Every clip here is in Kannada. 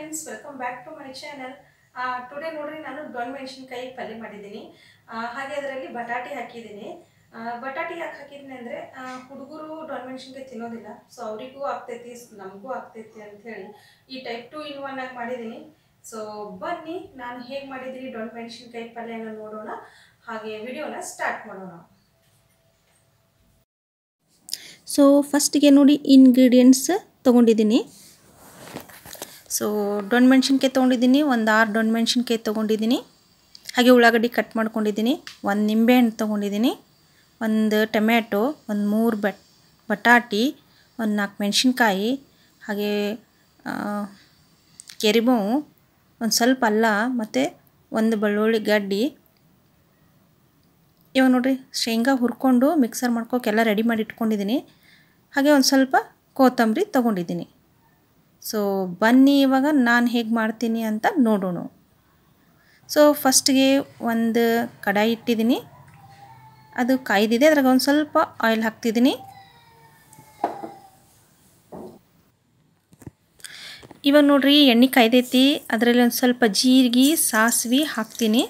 friends welcome back to my channel today ನೋಡ್ರಿ ನಾನು ಡೊಣ್ ಮೆಣಸಿನ್ಕಾಯಿ ಪಲ್ಯ ಮಾಡಿದ್ದೀನಿ ಆ, ಹಾಗೆ ಅದರಲ್ಲಿ ಬಟಾಟೆ ಹಾಕಿದ್ದೀನಿ ಆ, ಬಟಾಟೆ ಯಾಕೆ ಹಾಕಿದ್ದೀನಿ ಅಂದರೆ ಹುಡುಗರು ಡೊಣ್ ಮೆಣಸಿನ್ಕಾಯಿ ತಿನ್ನೋದಿಲ್ಲ ಸೊ ಅವರಿಗೂ ಆಗ್ತೈತಿ ನಮಗೂ ಆಗ್ತೈತಿ ಅಂತ ಹೇಳಿ ಈ ಟೈಪ್ ಟು ಇನ್ ಒನ್ ಆಗಿ ಮಾಡಿದ್ದೀನಿ ಸೊ ಬನ್ನಿ ನಾನು ಹೇಗೆ ಮಾಡಿದ್ದೀನಿ ಡೊಣ್ ಮೆಣಸಿನ್ಕಾಯಿ ಪಲ್ಯನ ನೋಡೋಣ ಹಾಗೆ ವಿಡಿಯೋನ ಸ್ಟಾರ್ಟ್ ಮಾಡೋಣ ಸೊ ಫಸ್ಟಿಗೆ ನೋಡಿ ಇಂಗ್ರೀಡಿಯೆಂಟ್ಸ್ ತೊಗೊಂಡಿದ್ದೀನಿ ಸೊ ಡೊಣ್ ಮೆಣಸಿನ್ಕಾಯಿ ತೊಗೊಂಡಿದ್ದೀನಿ ಒಂದು ಆರು ಡೊಣ್ ಮೆಣಸಿನ್ಕಾಯಿ ತೊಗೊಂಡಿದ್ದೀನಿ ಹಾಗೆ ಉಳ್ಳಾಗಡ್ಡಿ ಕಟ್ ಮಾಡ್ಕೊಂಡಿದ್ದೀನಿ ಒಂದು ನಿಂಬೆಹಣ್ಣು ತೊಗೊಂಡಿದ್ದೀನಿ ಒಂದು ಟೊಮ್ಯಾಟೊ ಒಂದು ಮೂರು ಬಟ್ ಬಟಾಟಿ ಒಂದು ನಾಲ್ಕು ಮೆಣಸಿನ್ಕಾಯಿ ಹಾಗೆ ಕೆರಿಬೇವು ಒಂದು ಸ್ವಲ್ಪ ಅಲ್ಲ ಮತ್ತು ಒಂದು ಬೆಳ್ಳುಳ್ಳಿ ಗಡ್ಡಿ ಇವಾಗ ನೋಡಿರಿ ಶೇಂಗಾ ಹುರ್ಕೊಂಡು ಮಿಕ್ಸರ್ ಮಾಡ್ಕೋಕೆಲ್ಲ ರೆಡಿ ಮಾಡಿ ಇಟ್ಕೊಂಡಿದ್ದೀನಿ ಹಾಗೆ ಒಂದು ಸ್ವಲ್ಪ ಕೊತ್ತಂಬರಿ ತೊಗೊಂಡಿದ್ದೀನಿ ಸೊ ಬನ್ನಿ ಇವಾಗ ನಾನು ಹೇಗೆ ಮಾಡ್ತೀನಿ ಅಂತ ನೋಡೋಣ ಸೊ ಫಸ್ಟ್ಗೆ ಒಂದು ಕಡಾಯಿ ಇಟ್ಟಿದ್ದೀನಿ ಅದು ಕಾಯ್ದಿದೆ ಅದ್ರಾಗ ಒಂದು ಸ್ವಲ್ಪ ಆಯಿಲ್ ಹಾಕ್ತಿದ್ದೀನಿ ಇವಾಗ ನೋಡ್ರಿ ಎಣ್ಣೆ ಕಾಯ್ದೈತಿ ಅದರಲ್ಲಿ ಒಂದು ಸ್ವಲ್ಪ ಜೀರಿಗೆ ಸಾಸಿವೆ ಹಾಕ್ತೀನಿ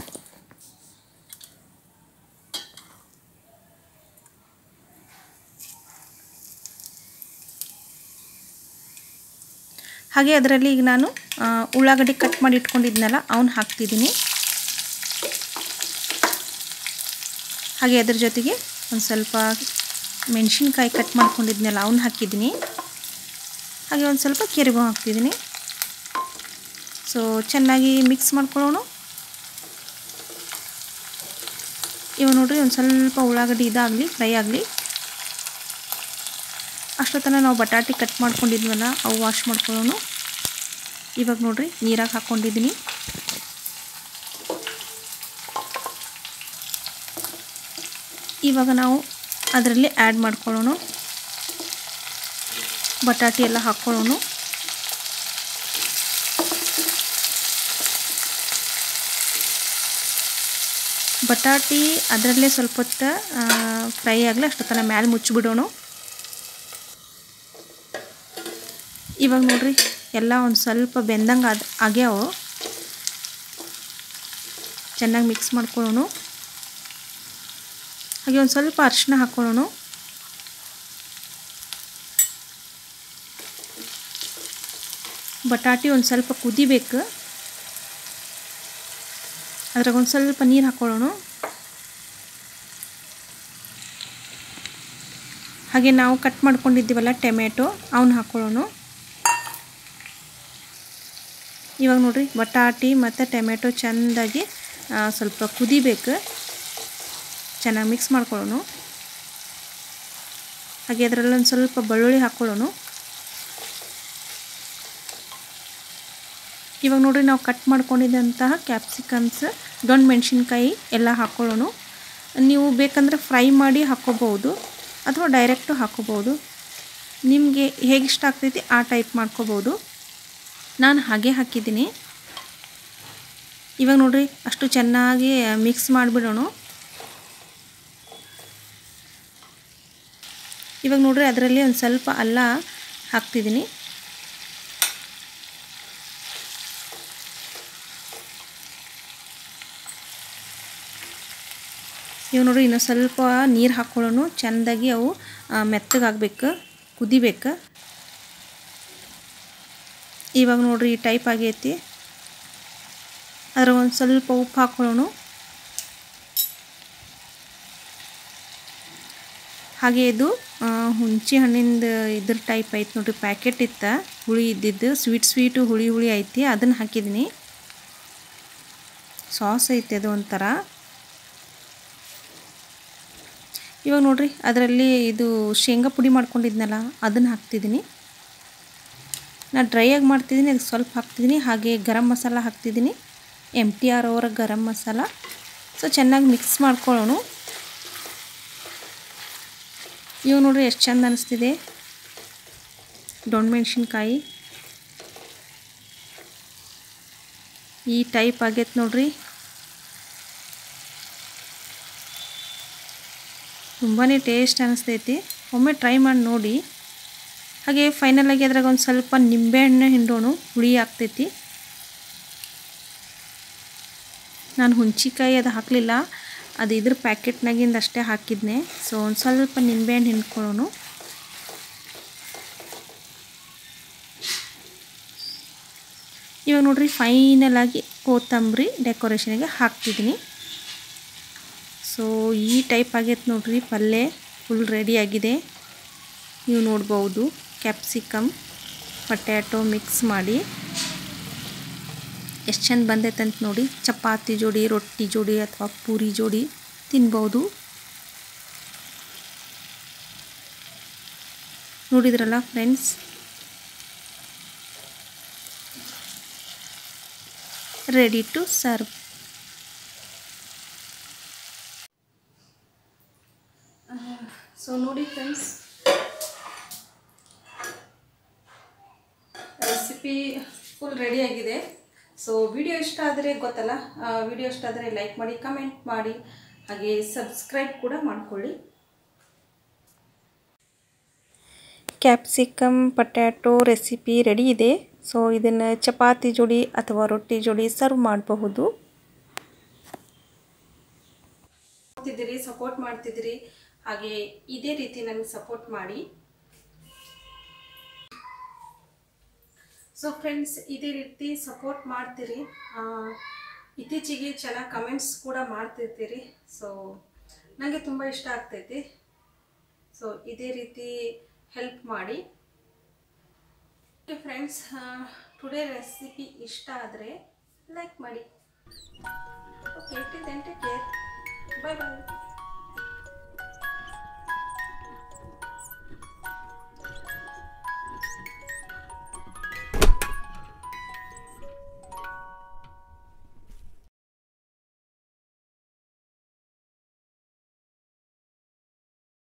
ಹಾಗೆ ಅದರಲ್ಲಿ ಈಗ ನಾನು ಉಳ್ಳಾಗಡ್ಡಿ ಕಟ್ ಮಾಡಿ ಇಟ್ಕೊಂಡಿದ್ನಲ್ಲ ಅವನ್ನ ಹಾಕ್ತಿದ್ದೀನಿ ಹಾಗೆ ಅದ್ರ ಜೊತೆಗೆ ಒಂದು ಸ್ವಲ್ಪ ಮೆಣಸಿನ್ಕಾಯಿ ಕಟ್ ಮಾಡ್ಕೊಂಡಿದ್ನಲ್ಲ ಅವನ್ನ ಹಾಕಿದ್ದೀನಿ ಹಾಗೆ ಒಂದು ಸ್ವಲ್ಪ ಕೆರಿಬೇವು ಹಾಕ್ತಿದ್ದೀನಿ ಸೊ ಚೆನ್ನಾಗಿ ಮಿಕ್ಸ್ ಮಾಡ್ಕೊಳ್ಳೋಣ ಇವಾಗ ನೋಡ್ರಿ ಒಂದು ಸ್ವಲ್ಪ ಉಳ್ಳಾಗಡ್ಡಿ ಇದಾಗಲಿ ಫ್ರೈ ಆಗಲಿ ಅಷ್ಟೊತ್ತನ ನಾವು ಬಟಾಟೆ ಕಟ್ ಮಾಡ್ಕೊಂಡಿದ್ವಲ್ಲ ಅವು ವಾಶ್ ಮಾಡ್ಕೊಳ್ಳೋಣ ಇವಾಗ ನೋಡ್ರಿ ನೀರಾಗಿ ಹಾಕ್ಕೊಂಡಿದ್ದೀನಿ ಇವಾಗ ನಾವು ಅದರಲ್ಲಿ ಆ್ಯಡ್ ಮಾಡ್ಕೊಳ್ಳೋಣ ಬಟಾಟೆ ಎಲ್ಲ ಹಾಕ್ಕೊಳ್ಳೋಣ ಬಟಾಟಿ ಅದರಲ್ಲೇ ಸ್ವಲ್ಪ ಹೊತ್ತು ಫ್ರೈ ಆಗಲಿ ಅಷ್ಟೊತ್ತನ ಮ್ಯಾಲೆ ಮುಚ್ಚಿಬಿಡೋಣ ಇವಾಗ ನೋಡ್ರಿ ಎಲ್ಲ ಒಂದು ಸ್ವಲ್ಪ ಬೆಂದಂಗೆ ಅದು ಆಗ್ಯಾವು ಚೆನ್ನಾಗಿ ಮಿಕ್ಸ್ ಮಾಡ್ಕೊಳ್ಳೋಣ ಹಾಗೆ ಒಂದು ಸ್ವಲ್ಪ ಅರಿಶಿನ ಹಾಕ್ಕೊಳ್ಳೋಣ ಬಟಾಟಿ ಒಂದು ಸ್ವಲ್ಪ ಕುದಿಬೇಕು ಅದ್ರಾಗ ಒಂದು ಸ್ವಲ್ಪ ನೀರು ಹಾಕ್ಕೊಳ್ಳೋಣ ಹಾಗೆ ನಾವು ಕಟ್ ಮಾಡ್ಕೊಂಡಿದ್ದೀವಲ್ಲ ಟೊಮೆಟೊ ಅವನ್ನ ಹಾಕ್ಕೊಳ್ಳೋಣ ಇವಾಗ ನೋಡ್ರಿ ಬಟಾಟಿ ಮತ್ತು ಟೊಮೆಟೊ ಚೆಂದಾಗಿ ಸ್ವಲ್ಪ ಕುದಿಬೇಕು ಚೆನ್ನಾಗಿ ಮಿಕ್ಸ್ ಮಾಡ್ಕೊಳ್ಳೋಣ ಹಾಗೆ ಅದರಲ್ಲಿ ಒಂದು ಸ್ವಲ್ಪ ಬೆಳ್ಳುಳ್ಳಿ ಹಾಕ್ಕೊಳ್ಳೋಣ ಇವಾಗ ನೋಡ್ರಿ ನಾವು ಕಟ್ ಮಾಡ್ಕೊಂಡಿದ್ದಂತಹ ಕ್ಯಾಪ್ಸಿಕಮ್ಸ್ ಡೊಣ್ ಮೆಣಸಿನ್ಕಾಯಿ ಎಲ್ಲ ಹಾಕ್ಕೊಳ್ಳೋಣ ನೀವು ಬೇಕಂದರೆ ಫ್ರೈ ಮಾಡಿ ಹಾಕ್ಕೋಬೋದು ಅಥವಾ ಡೈರೆಕ್ಟು ಹಾಕ್ಕೋಬೋದು ನಿಮಗೆ ಹೇಗೆ ಇಷ್ಟ ಆಗ್ತೈತಿ ಆ ಟೈಪ್ ಮಾಡ್ಕೋಬೋದು ನಾನು ಹಾಗೆ ಹಾಕಿದ್ದೀನಿ ಇವಾಗ ನೋಡ್ರಿ ಅಷ್ಟು ಚೆನ್ನಾಗಿ ಮಿಕ್ಸ್ ಮಾಡಿಬಿಡೋಣ ಇವಾಗ ನೋಡ್ರಿ ಅದರಲ್ಲಿ ಒಂದು ಸ್ವಲ್ಪ ಅಲ್ಲ ಹಾಕ್ತಿದ್ದೀನಿ ಇವಾಗ ನೋಡ್ರಿ ಇನ್ನೂ ಸ್ವಲ್ಪ ನೀರು ಹಾಕ್ಕೊಳ್ಳೋಣ ಚೆಂದಾಗಿ ಅವು ಮೆತ್ತಗಾಗಬೇಕು ಕುದಿಬೇಕು ಇವಾಗ ನೋಡ್ರಿ ಈ ಟೈಪ್ ಆಗೈತಿ ಅದ್ರ ಒಂದು ಸ್ವಲ್ಪ ಉಪ್ಪು ಹಾಕ್ಕೊಳ್ಳೋಣ ಹಾಗೆ ಇದು ಹುಂಚಿ ಹಣ್ಣಿಂದ ಇದ್ರ ಟೈಪ್ ಐತೆ ನೋಡ್ರಿ ಪ್ಯಾಕೆಟ್ ಇತ್ತು ಹುಳಿ ಇದ್ದಿದ್ದು ಸ್ವೀಟ್ ಸ್ವೀಟು ಹುಳಿ ಹುಳಿ ಐತಿ ಅದನ್ನು ಹಾಕಿದ್ದೀನಿ ಸಾಸ್ ಐತೆ ಅದು ಒಂಥರ ಇವಾಗ ನೋಡ್ರಿ ಅದರಲ್ಲಿ ಇದು ಶೇಂಗಾ ಪುಡಿ ಮಾಡ್ಕೊಂಡಿದ್ನಲ್ಲ ಅದನ್ನು ಹಾಕ್ತಿದ್ದೀನಿ ನಾನು ಡ್ರೈಯಾಗಿ ಮಾಡ್ತಿದ್ದೀನಿ ಅದಕ್ಕೆ ಸ್ವಲ್ಪ ಹಾಕ್ತಿದ್ದೀನಿ ಹಾಗೆ ಗರಂ ಮಸಾಲ ಹಾಕ್ತಿದ್ದೀನಿ ಎಮ್ ಟಿ ಆರ್ ಅವರ ಗರಂ ಮಸಾಲ ಸೊ ಚೆನ್ನಾಗಿ ಮಿಕ್ಸ್ ಮಾಡ್ಕೊಳ್ಳೋಣ ಇವಾಗ ನೋಡ್ರಿ ಎಷ್ಟು ಚಂದ ಅನಿಸ್ತಿದೆ ಡೊಣ್ ಮೆಣಸಿನ್ಕಾಯಿ ಈ ಟೈಪ್ ಆಗೈತೆ ನೋಡ್ರಿ ತುಂಬಾ ಟೇಸ್ಟ್ ಅನಿಸ್ತೈತಿ ಒಮ್ಮೆ ಟ್ರೈ ಮಾಡಿ ನೋಡಿ ಹಾಗೆ ಫೈನಲಾಗಿ ಅದ್ರಾಗ ಒಂದು ಸ್ವಲ್ಪ ನಿಂಬೆಹಣ್ಣು ಹಿಂಡೋಣ ಹುಳಿ ಆಗ್ತೈತಿ ನಾನು ಹುಂಚಿಕಾಯಿ ಅದು ಹಾಕಲಿಲ್ಲ ಅದು ಇದ್ರ ಪ್ಯಾಕೆಟ್ನಾಗಿಂದ ಅಷ್ಟೇ ಹಾಕಿದ್ನೆ ಸೊ ಒಂದು ಸ್ವಲ್ಪ ನಿಂಬೆಹಣ್ಣು ಹಿಂಡ್ಕೊಳ್ಳೋಣ ಇವಾಗ ನೋಡ್ರಿ ಫೈನಲ್ ಆಗಿ ಕೊತ್ತಂಬರಿ ಡೆಕೋರೇಷನ್ಗೆ ಹಾಕ್ತಿದ್ದೀನಿ ಸೊ ಈ ಟೈಪ್ ಆಗೈತೆ ನೋಡ್ರಿ ಪಲ್ಯ ಫುಲ್ ರೆಡಿ ಆಗಿದೆ ನೀವು ನೋಡ್ಬೋದು ಕ್ಯಾಪ್ಸಿಕಮ್ ಪಟ್ಯಾಟೊ ಮಿಕ್ಸ್ ಮಾಡಿ ಎಷ್ಟು ಚಂದ ಬಂದೈತೆ ಅಂತ ನೋಡಿ ಚಪಾತಿ ಜೋಡಿ ರೊಟ್ಟಿ ಜೋಡಿ ಅಥವಾ ಪೂರಿ ಜೋಡಿ ತಿನ್ಬೋದು ನೋಡಿದ್ರಲ್ಲ friends ready to serve so ನೋಡಿ ಫ್ರೆಂಡ್ಸ್ ರೆಸಿಪಿ ಫುಲ್ ರೆಡಿ ಆಗಿದೆ ಸೊ ವಿಡಿಯೋ ಇಷ್ಟ ಆದರೆ ಗೊತ್ತಲ್ಲ ವಿಡಿಯೋ ಇಷ್ಟ ಆದರೆ ಲೈಕ್ ಮಾಡಿ ಕಮೆಂಟ್ ಮಾಡಿ ಹಾಗೆ ಸಬ್ಸ್ಕ್ರೈಬ್ ಕೂಡ ಮಾಡ್ಕೊಳ್ಳಿ ಕ್ಯಾಪ್ಸಿಕಮ್ ಪಟ್ಯಾಟೊ ರೆಸಿಪಿ ರೆಡಿ ಇದೆ ಸೊ ಇದನ್ನು ಚಪಾತಿ ಜೋಡಿ ಅಥವಾ ರೊಟ್ಟಿ ಜೋಡಿ ಸರ್ವ್ ಮಾಡಬಹುದು ಮಾಡ್ತಿದ್ದೀರಿ ಸಪೋರ್ಟ್ ಮಾಡ್ತಿದ್ದೀರಿ ಹಾಗೆ ಇದೇ ರೀತಿ ನನಗೆ ಸಪೋರ್ಟ್ ಮಾಡಿ ಸೊ ಫ್ರೆಂಡ್ಸ್ ಇದೇ ರೀತಿ ಸಪೋರ್ಟ್ ಮಾಡ್ತೀರಿ ಆ, ಇತ್ತೀಚೆಗೆ ಚೆನ್ನಾಗಿ ಕಮೆಂಟ್ಸ್ ಕೂಡ ಮಾಡ್ತಿರ್ತೀರಿ ಸೊ ನನಗೆ ತುಂಬ ಇಷ್ಟ ಆಗ್ತೈತಿ ಸೊ ಇದೇ ರೀತಿ ಹೆಲ್ಪ್ ಮಾಡಿ ಫ್ರೆಂಡ್ಸ್ ಟುಡೇ ರೆಸಿಪಿ ಇಷ್ಟ ಆದರೆ ಲೈಕ್ ಮಾಡಿ ಓಕೆ ಟೇಕ್ ಕೇರ್ ಬಾಯ್ ಬಾಯ್